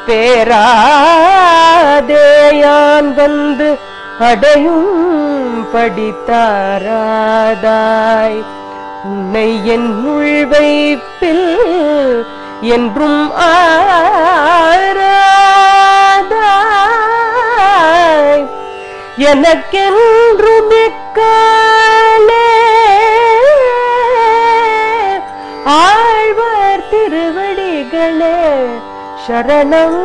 பேராதேயான் வந்து அடையும் படித்தாராதாய் உன்னை என் உள்வைப்பில் என்றும் ஆராதாய் எனக்கென்று மிக்காலே ஆழ்வார் திருவடிகளே சரணம்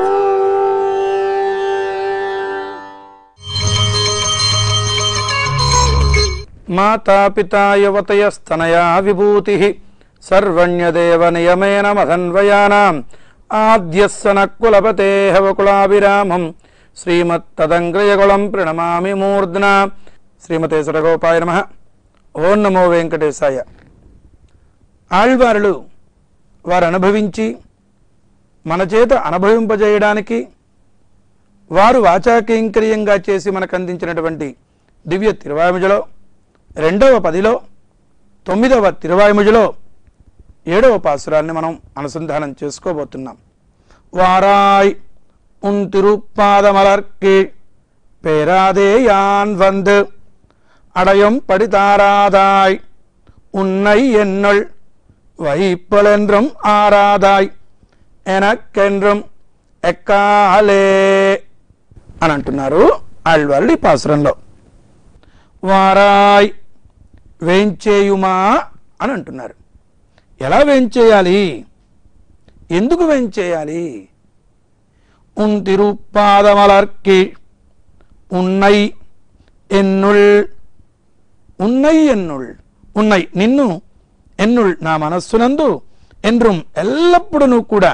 మాతాపితా యువతయస్తనయా విభూతి సర్వణ్యదేవ నియమేన మధన్వయానాం ఆద్యస్సన కులపతే వకులాభిరామం శ్రీమత్తదంగ్రయకులం ప్రణమామి మూర్ధ్న శ్రీమతే సరగోపాయ నమ ఓం నమో వెంకటేశాయ ఆళ్వారులు వారు అనుభవించి మన చేత అనుభవింపజేయడానికి వారు వాచాకైంకర్యంగా చేసి మనకు అందించినటువంటి దివ్య తిరువాయుముజలో రెండవ పదిలో తొమ్మిదవ తిరువాయుముజలో ఏడవ పాసురాన్ని మనం అనుసంధానం చేసుకోబోతున్నాం వారాయ్ ఉన్ తిరుపాదమలర్కి పేరాదే యాన్ వంద్ அடையும் படித்தாராதாய் உன்னை என்னுள் வைப்பலென்றும் ஆராதாய் ఎనకెండ్రం ఎక్కాలే అని అంటున్నారు ఆళ్వాళ్ళు ఈ పాసురంలో వారాయ్ వేంచేయుమా అని అంటున్నారు ఎలా వేంచేయాలి ఎందుకు వేంచేయాలి ఉన్ తిరుపాదమలర్కి ఉన్నై ఎన్నుల్ ఉన్నై ఎన్నుల్ ఉన్నై నిన్ను ఎన్నుల్ నా మనస్సునందు ఎన్రుం ఎల్లప్పుడూ కూడా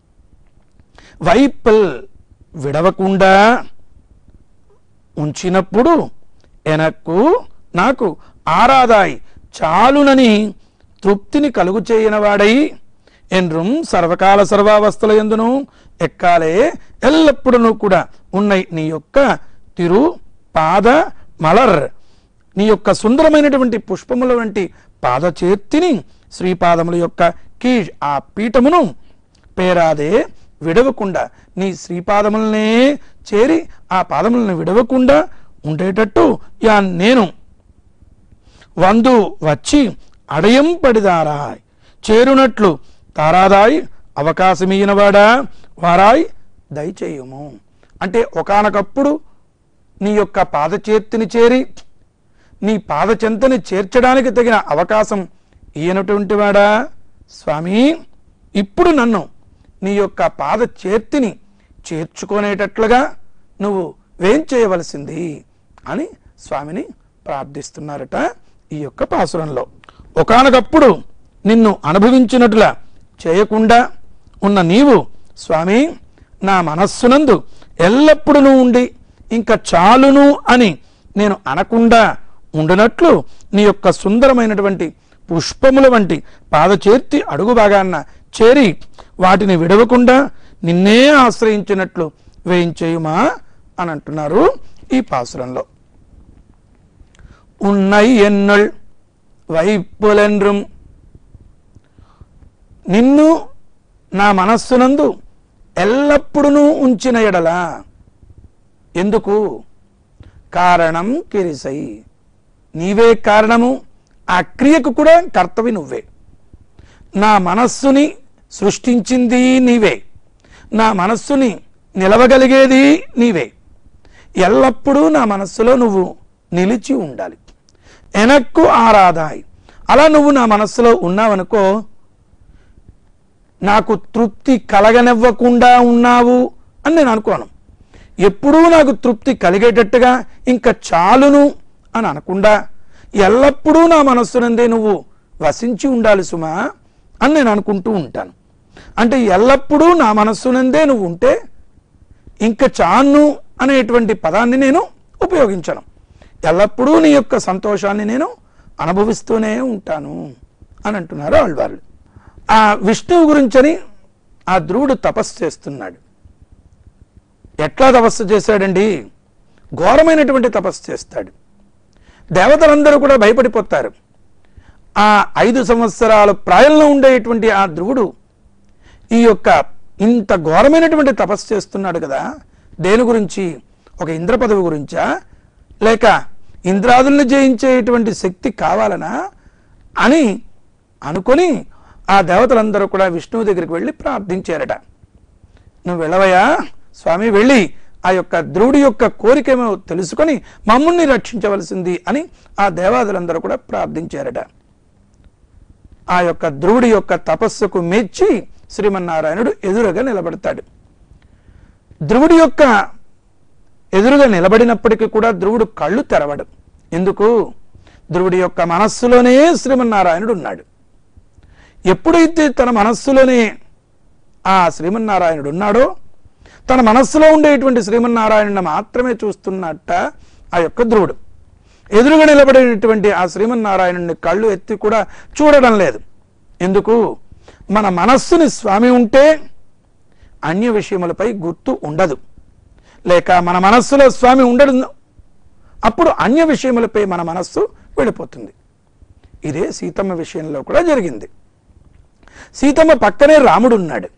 వైపల్ విడవకుండా ఉంచినప్పుడు ఎనక్కు నాకు ఆరాదాయి చాలునని తృప్తిని కలుగు చేయనవాడై ఎన్రుం సర్వకాల సర్వావస్థల ఎందును ఎక్కాలే ఎల్లప్పుడూ కూడా ఉన్నై నీ యొక్క తిరు పాద మలర్ నీ యొక్క సుందరమైనటువంటి పుష్పముల వంటి పాదచేర్తిని శ్రీపాదముల యొక్క కీజ్ ఆ పీఠమును పేరాదే విడవకుండా నీ శ్రీపాదములనే చేరి ఆ పాదములను విడవకుండా ఉండేటట్టు యా నేను వందు వచ్చి అడయం పడిదారాయ్ చేరునట్లు తారాదాయ్ అవకాశమీయనవాడా వారాయ్ దయచేయుము అంటే ఒకానొకప్పుడు నీ యొక్క పాదచేర్తిని చేరి నీ పాదచెంతని చేర్చడానికి తగిన అవకాశం ఈయనటువంటి వాడా స్వామి ఇప్పుడు నన్ను నీ యొక్క పాద చేర్తిని చేర్చుకునేటట్లుగా నువ్వు వేం చేయవలసింది అని స్వామిని ప్రార్థిస్తున్నారట ఈ యొక్క పాసురంలో ఒకానొకప్పుడు నిన్ను అనుభవించినట్లా చేయకుండా ఉన్న నీవు స్వామి నా మనస్సునందు ఎల్లప్పుడూ ఉండి ఇంకా చాలును అని నేను అనకుండా ఉండునట్లు నీ యొక్క సుందరమైనటువంటి పుష్పముల వంటి పాదచేర్తి అడుగు భాగాన్న చేరి వాటిని విడవకుండా నిన్నే ఆశ్రయించినట్లు వేయించేయుమా అని అంటున్నారు ఈ పాసురంలో ఉన్నై ఎన్నుల్ వైపులెన్றும் నిన్ను నా మనస్సునందు ఎల్లప్పుడూ ఉంచిన ఎడల ఎందుకు కారణం కిరిసై నీవే కారణము ఆ క్రియకు కూడా కర్తవి నువ్వే నా మనస్సుని సృష్టించింది నీవే నా మనస్సుని నిలవగలిగేది నీవే ఎల్లప్పుడూ నా మనస్సులో నువ్వు నిలిచి ఉండాలి ఎనక్కు ఆరాధాయ్ అలా నువ్వు నా మనస్సులో ఉన్నావనుకో నాకు తృప్తి కలగనివ్వకుండా ఉన్నావు అని నేను అనుకోను ఎప్పుడూ నాకు తృప్తి కలిగేటట్టుగా ఇంకా చాలును అని అనకుండా ఎల్లప్పుడూ నా మనస్సునందే నువ్వు వసించి ఉండాలి సుమా అని నేను అనుకుంటూ ఉంటాను అంటే ఎల్లప్పుడూ నా మనస్సునందే నువ్వు ఉంటే ఇంకా చాను అనేటువంటి పదాన్ని నేను ఉపయోగించను ఎల్లప్పుడూ నీ యొక్క సంతోషాన్ని నేను అనుభవిస్తూనే ఉంటాను అని అంటున్నారు ఆళ్వార్లు ఆ విష్ణువు గురించని ఆ ధ్రువుడు తపస్సు చేస్తున్నాడు ఎట్లా తపస్సు చేశాడండి ఘోరమైనటువంటి తపస్సు చేస్తాడు దేవతలందరూ కూడా భయపడిపోతారు ఆ ఐదు సంవత్సరాల ప్రాయంలో ఉండేటువంటి ఆ ధ్రువుడు ఈ యొక్క ఇంత ఘోరమైనటువంటి తపస్సు చేస్తున్నాడు కదా దేని గురించి ఒక ఇంద్ర పదవి గురించా లేక ఇంద్రాదుల్ని జయించేటువంటి శక్తి కావాలనా అని అనుకొని ఆ దేవతలందరూ కూడా విష్ణువు దగ్గరికి వెళ్ళి ప్రార్థించారట నువ్వు వెళ్ళవయ్యా స్వామి వెళ్ళి ఆ యొక్క ధ్రువుడి యొక్క కోరికేమో తెలుసుకొని మమ్మల్ని రక్షించవలసింది అని ఆ దేవాదులందరూ కూడా ప్రార్థించారట ఆ యొక్క ధ్రువుడి యొక్క తపస్సుకు మెచ్చి శ్రీమన్నారాయణుడు ఎదురుగా నిలబడతాడు ధ్రువుడి యొక్క ఎదురుగా నిలబడినప్పటికీ కూడా ధ్రువుడు కళ్ళు తెరవడు ఎందుకు ధ్రువుడి యొక్క మనస్సులోనే శ్రీమన్నారాయణుడు ఉన్నాడు ఎప్పుడైతే తన మనస్సులోనే ఆ శ్రీమన్నారాయణుడు ఉన్నాడో తన మనస్సులో ఉండేటువంటి శ్రీమన్నారాయణుని మాత్రమే చూస్తున్నట్ట ఆ యొక్క ధ్రువుడు ఎదురుగా నిలబడేటువంటి ఆ శ్రీమన్నారాయణుని కళ్ళు ఎత్తి కూడా చూడడం లేదు ఎందుకు మన మనస్సుని స్వామి ఉంటే అన్య విషయములపై గుర్తు ఉండదు లేక మన మనస్సులో స్వామి ఉండడు అప్పుడు అన్య విషయములపై మన మనస్సు వెళ్ళిపోతుంది ఇదే సీతమ్మ విషయంలో కూడా జరిగింది సీతమ్మ పక్కనే రాముడు ఉన్నాడు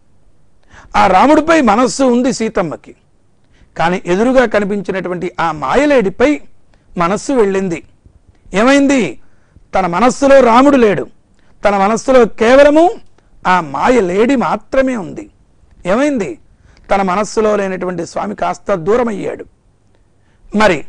ఆ రాముడిపై మనస్సు ఉంది సీతమ్మకి కానీ ఎదురుగా కనిపించినటువంటి ఆ మాయలేడిపై మనస్సు వెళ్ళింది ఏమైంది తన మనస్సులో రాముడు లేడు తన మనస్సులో కేవలము ఆ మాయలేడి మాత్రమే ఉంది ఏమైంది తన మనస్సులో లేనటువంటి స్వామి కాస్త దూరమయ్యాడు మరి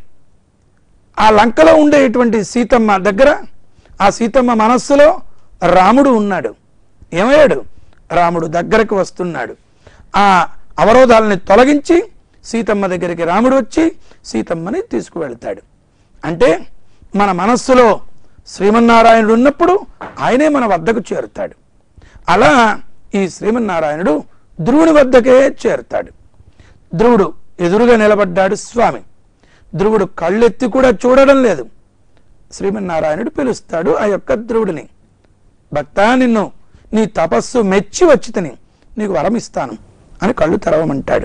ఆ లంకలో ఉండేటువంటి సీతమ్మ దగ్గర ఆ సీతమ్మ మనస్సులో రాముడు ఉన్నాడు ఏమయ్యాడు రాముడు దగ్గరకు వస్తున్నాడు ఆ అవరోధాలని తొలగించి సీతమ్మ దగ్గరికి రాముడు వచ్చి సీతమ్మని తీసుకువెళ్తాడు అంటే మన మనస్సులో శ్రీమన్నారాయణుడు ఉన్నప్పుడు ఆయనే మన వద్దకు చేరుతాడు అలా ఈ శ్రీమన్నారాయణుడు ధ్రువుని వద్దకే చేరుతాడు ధ్రువుడు ఎదురుగా నిలబడ్డాడు స్వామి ధ్రువుడు కళ్ళెత్తి కూడా చూడడం లేదు శ్రీమన్నారాయణుడు పిలుస్తాడు ఆ యొక్క ధ్రువుడిని భక్త నిన్ను నీ తపస్సు మెచ్చి వచ్చి తిని నీకు వరం ఇస్తాను అని కళ్ళు తెరవమంటాడు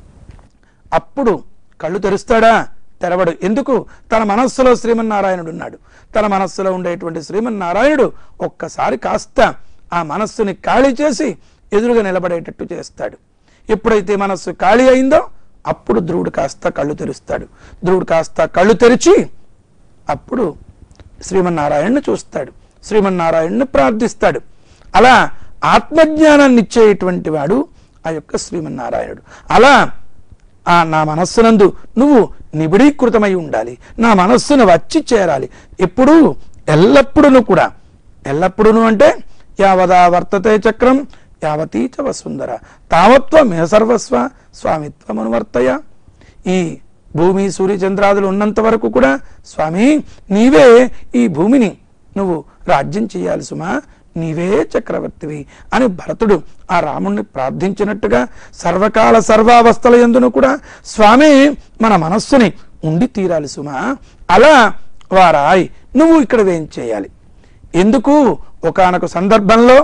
అప్పుడు కళ్ళు తెరుస్తాడా తెరవడు ఎందుకు తన మనస్సులో శ్రీమన్నారాయణుడు ఉన్నాడు తన మనస్సులో ఉండేటువంటి శ్రీమన్నారాయణుడు ఒక్కసారి కాస్త ఆ మనస్సుని ఖాళీ చేసి ఎదురుగా నిలబడేటట్టు చేస్తాడు ఎప్పుడైతే మనస్సు ఖాళీ అయిందో అప్పుడు ధ్రువుడు కాస్త కళ్ళు తెరుస్తాడు ధ్రువుడు కాస్త కళ్ళు తెరిచి అప్పుడు శ్రీమన్నారాయణ్ణి చూస్తాడు శ్రీమన్నారాయణ్ణి ప్రార్థిస్తాడు అలా ఆత్మజ్ఞానాన్ని ఇచ్చేటువంటి వాడు ఆ యొక్క శ్రీమన్నారాయణుడు అలా ఆ నా మనస్సునందు నువ్వు నిబిడీకృతమై ఉండాలి నా మనస్సును వచ్చి చేరాలి ఎప్పుడూ ఎల్లప్పుడూ కూడా ఎల్లప్పుడూ అంటే యావదా వర్తతే చక్రం యావతీ చ వసుందర తావత్వమే సర్వస్వ స్వామిత్వం అనువర్తయ ఈ భూమి సూర్య చంద్రాదులు ఉన్నంత వరకు కూడా స్వామి నీవే ఈ భూమిని నువ్వు రాజ్యం చేయాలి సుమా నీవే చక్రవర్తివి అని భరతుడు ఆ రాముణ్ణి ప్రార్థించినట్టుగా సర్వకాల సర్వావస్థల ఎందును కూడా స్వామి మన మనస్సుని ఉండి తీరాలి సుమా అలా వారాయ్ నువ్వు ఇక్కడ ఏం చేయాలి ఎందుకు ఒకానొక సందర్భంలో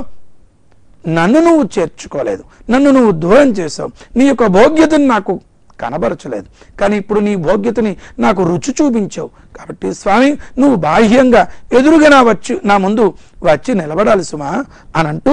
నన్ను నువ్వు చేర్చుకోలేదు నన్ను నువ్వు దూరం చేసావు నీ యొక్క భోగ్యతను నాకు కనబరచలేదు కానీ ఇప్పుడు నీ భోగ్యతని నాకు రుచి చూపించావు కాబట్టి స్వామి నువ్వు బాహ్యంగా ఎదురుగా నా వచ్చి నా ముందు వచ్చి నిలబడాలి సుమా అని అంటూ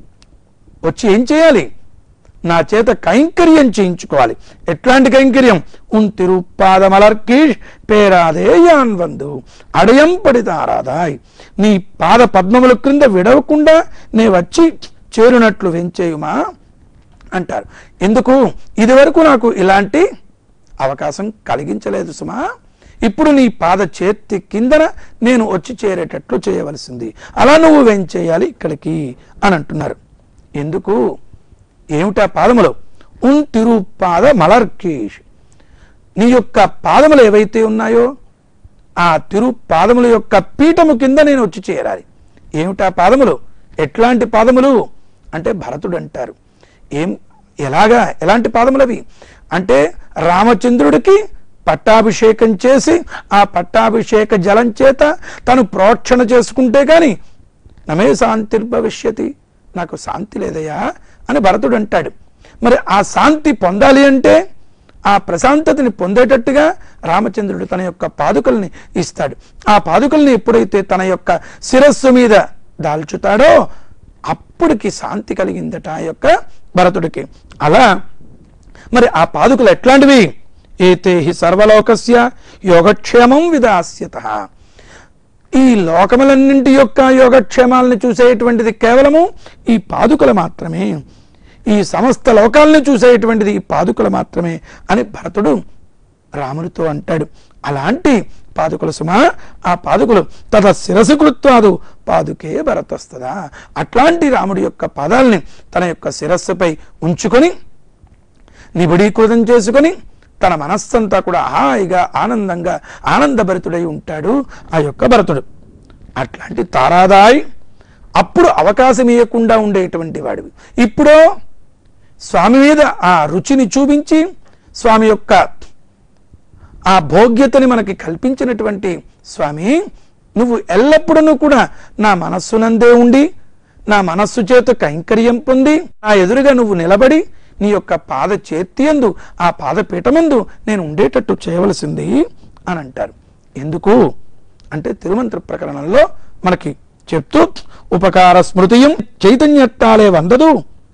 వచ్చి ఏం చేయాలి నా చేత కైంకర్యం చేయించుకోవాలి ఎట్లాంటి కైంకర్యం ఉన్ తిరుపాదమలర్కీష్ పేరాదే యాన్ వందు అడయం పడితారాదాయ్ నీ పాద పద్మముల క్రింద విడవకుండా నే వచ్చి చేరునట్లు వెంచేయుమా అంటారు ఎందుకు ఇదివరకు నాకు ఇలాంటి అవకాశం కలిగించలేదు సుమా ఇప్పుడు నీ పాద చేతి కిందన నేను వచ్చి చేరేటట్లు చేయవలసింది అలా నువ్వు వెంచేయాలి ఇక్కడికి అని అంటున్నారు ఎందుకు ఏమిటా పాదములు ఉన్ తిరుపాద మలర్కీష్ నీ యొక్క పాదములు ఏవైతే ఉన్నాయో ఆ తిరు పాదముల యొక్క పీఠము కింద నేను వచ్చి చేరాలి ఏమిటా పాదములు ఎట్లాంటి పాదములు అంటే భరతుడు అంటారు ఏం ఎలాగా ఎలాంటి పాదములు అవి అంటే రామచంద్రుడికి పట్టాభిషేకం చేసి ఆ పట్టాభిషేక జలం చేత తను ప్రోక్షణ చేసుకుంటే గాని నమే శాంతిర్భవిష్యతి నాకు శాంతి లేదయ్యా అని భరతుడు అంటాడు మరి ఆ శాంతి పొందాలి అంటే ఆ ప్రశాంతతని పొందేటట్టుగా రామచంద్రుడు తన యొక్క పాదుకల్ని ఇస్తాడు ఆ పాదుకల్ని ఎప్పుడైతే తన యొక్క శిరస్సు మీద దాల్చుతాడో అప్పటికి శాంతి కలిగిందట ఆ యొక్క భరతుడికి అలా మరి ఆ పాదుకలు ఎట్లాంటివి ఏతే హి సర్వలోకస్య యోగక్షేమం విదాస్యత ఈ లోకములన్నింటి యొక్క యోగక్షేమాలను చూసేటువంటిది కేవలము ఈ పాదుకలు మాత్రమే ఈ సమస్త లోకాలను చూసేటువంటిది ఈ పాదుకలు మాత్రమే అని భరతుడు రామునితో అంటాడు అలాంటి పాదుకలు సుమా ఆ పాదుకలు తద శిరసు కృత్వాదు పాదుకే భరతస్తదా అట్లాంటి రాముడి యొక్క పాదాలని తన యొక్క శిరస్సుపై ఉంచుకొని నిబిడీకృతం చేసుకొని తన మనస్సంతా కూడా హాయిగా ఆనందంగా ఆనందభరితుడై ఉంటాడు ఆ యొక్క భరతుడు అట్లాంటి తారాదాయ్ అప్పుడు అవకాశం ఇవ్వకుండా ఉండేటువంటి వాడివి ఇప్పుడో స్వామి మీద ఆ రుచిని చూపించి స్వామి యొక్క ఆ భోగ్యతని మనకి కల్పించినటువంటి స్వామి నువ్వు ఎల్లప్పుడూ కూడా నా మనస్సునందే ఉండి నా మనస్సు చేత కైంకర్యం పొంది నా ఎదురుగా నువ్వు నిలబడి నీ యొక్క పాద చేతియందు ఆ పాదపీఠమందు నేను ఉండేటట్టు చేయవలసింది అని అంటారు ఎందుకు అంటే తిరుమంత్ర ప్రకరణంలో మనకి చెప్తూ ఉపకార స్మృతియం చైతన్యత్తాలే వందదు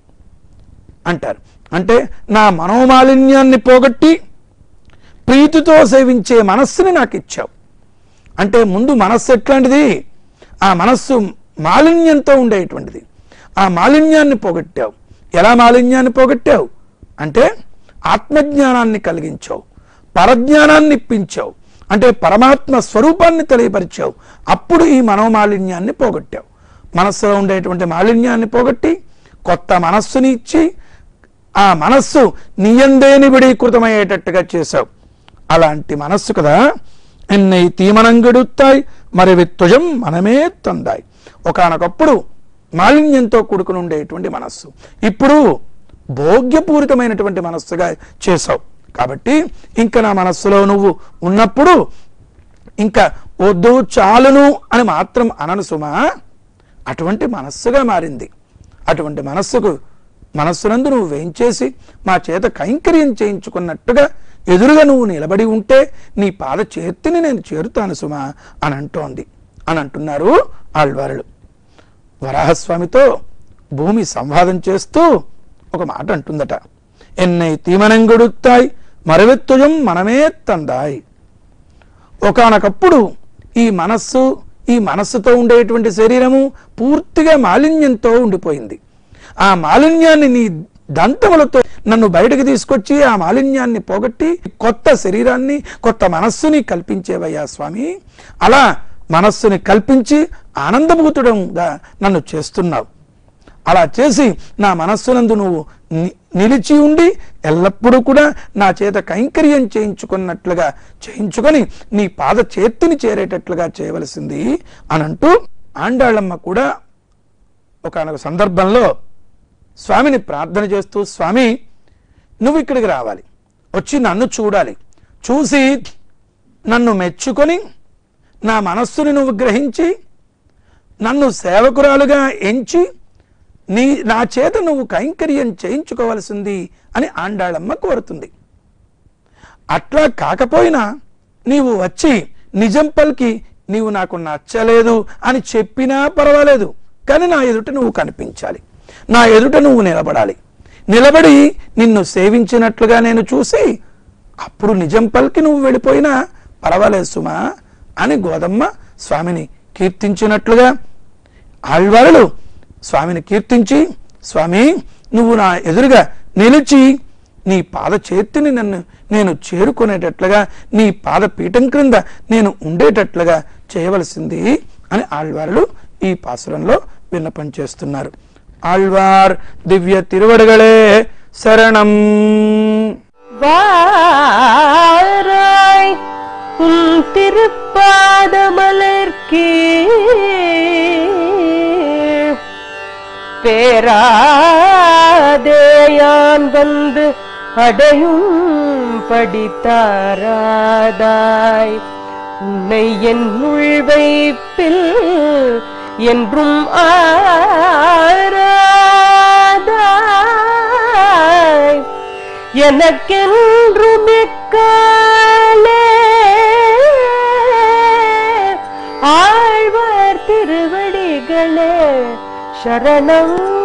అంటారు అంటే నా మనోమాలిన్యాన్ని పోగొట్టి ప్రీతితో సేవించే మనస్సుని నాకు ఇచ్చావు అంటే ముందు మనస్సు ఎట్లాంటిది ఆ మనస్సు మాలిన్యంతో ఉండేటువంటిది ఆ మాలిన్యాన్ని పోగొట్టావు ఎలా మాలిన్యాన్ని పోగొట్టావు అంటే ఆత్మజ్ఞానాన్ని కలిగించావు పరజ్ఞానాన్ని ఇప్పించావు అంటే పరమాత్మ స్వరూపాన్ని తెలియపరిచావు అప్పుడు ఈ మనోమాలిన్యాన్ని పోగొట్టావు మనస్సులో ఉండేటువంటి మాలిన్యాన్ని పోగొట్టి కొత్త మనస్సుని ఇచ్చి ఆ మనస్సు నీయందే నిబిడీకృతమయ్యేటట్టుగా చేశావు అలాంటి మనస్సు కదా ఎన్నై తీమనంగెడుతాయి మరి విత్తుజం మనమే తందాయి ఒకనొకప్పుడు మాలిన్యంతో కూడుకుని ఉండేటువంటి మనస్సు ఇప్పుడు భోగ్యపూరితమైనటువంటి మనస్సుగా చేశావు కాబట్టి ఇంకా నా మనస్సులో నువ్వు ఉన్నప్పుడు ఇంకా వద్దు చాలును అని మాత్రం అనను సుమా అటువంటి మనస్సుగా మారింది అటువంటి మనస్సుకు మనస్సునందు నువ్వు వేయించేసి మా చేత కైంకర్యం చేయించుకున్నట్టుగా ఎదురుగా నువ్వు నిలబడి ఉంటే నీ పాద చేతిని నేను చేరుతాను సుమా అని అంటోంది అని అంటున్నారు ఆళ్వారులు వరాహస్వామితో భూమి సంవాదం చేస్తూ ఒక మాట అంటుందట ఎన్నై తీమనంగొడుతాయి మరవెత్తుజం మనమే తందాయి ఒకానొకప్పుడు ఈ మనస్సు ఈ మనస్సుతో ఉండేటువంటి శరీరము పూర్తిగా మాలిన్యంతో ఉండిపోయింది ఆ మాలిన్యాన్ని నీ దంతములతో నన్ను బయటకు తీసుకొచ్చి ఆ మాలిన్యాన్ని పోగొట్టి కొత్త శరీరాన్ని కొత్త మనస్సుని కల్పించేవయ్యా స్వామి అలా మనస్సుని కల్పించి ఆనందభూతుడంగా నన్ను చేస్తున్నావు అలా చేసి నా మనస్సునందు నువ్వు ని- నిలిచి ఉండి ఎల్లప్పుడూ కూడా నా చేత కైంకర్యం చేయించుకున్నట్లుగా చేయించుకొని నీ పాద చేతిని చేరేటట్లుగా చేయవలసింది అని అంటూ ఆండాళ్ళమ్మ కూడా ఒకనొక సందర్భంలో స్వామిని ప్రార్థన చేస్తూ స్వామి నువ్వు ఇక్కడికి రావాలి వచ్చి నన్ను చూడాలి చూసి నన్ను మెచ్చుకొని నా మనస్సుని నువ్వు గ్రహించి నన్ను సేవకురాలుగా ఎంచి నీ నా చేత నువ్వు కైంకర్యం చేయించుకోవలసింది అని ఆండాళమ్మ కోరుతుంది అట్లా కాకపోయినా నీవు వచ్చి నిజం పలికి నీవు నాకు నచ్చలేదు అని చెప్పినా పర్వాలేదు కానీ నా ఎదుట నువ్వు కనిపించాలి నా ఎదుట నువ్వు నిలబడాలి నిలబడి నిన్ను సేవించినట్లుగా నేను చూసి అప్పుడు నిజం పలికి నువ్వు వెళ్ళిపోయినా పర్వాలేదు సుమా అని గోదమ్మ స్వామిని కీర్తించినట్లుగా ఆళ్వారులు స్వామిని కీర్తించి స్వామి నువ్వు నా ఎదురుగా నిలిచి నీ పాద చేతిని నన్ను నేను చేరుకునేటట్లుగా నీ పాద పీఠం క్రింద నేను ఉండేటట్లుగా చేయవలసింది అని ఆళ్వారులు ఈ పాసురంలో విన్నపం చేస్తున్నారు ఆళ్వార్ దివ్య తిరువడగలే శరణం வாராய் உன் திருப்பாதமலர்க்கே பேராதேயான் வந்து அடையும் படித்தாராதாய் உன்னை என் உள்வைப்பில் என்றும் ஆராதாய் எனக்கென்று மிக்காலே ஆழ்வார் திருவடிகளே శరణం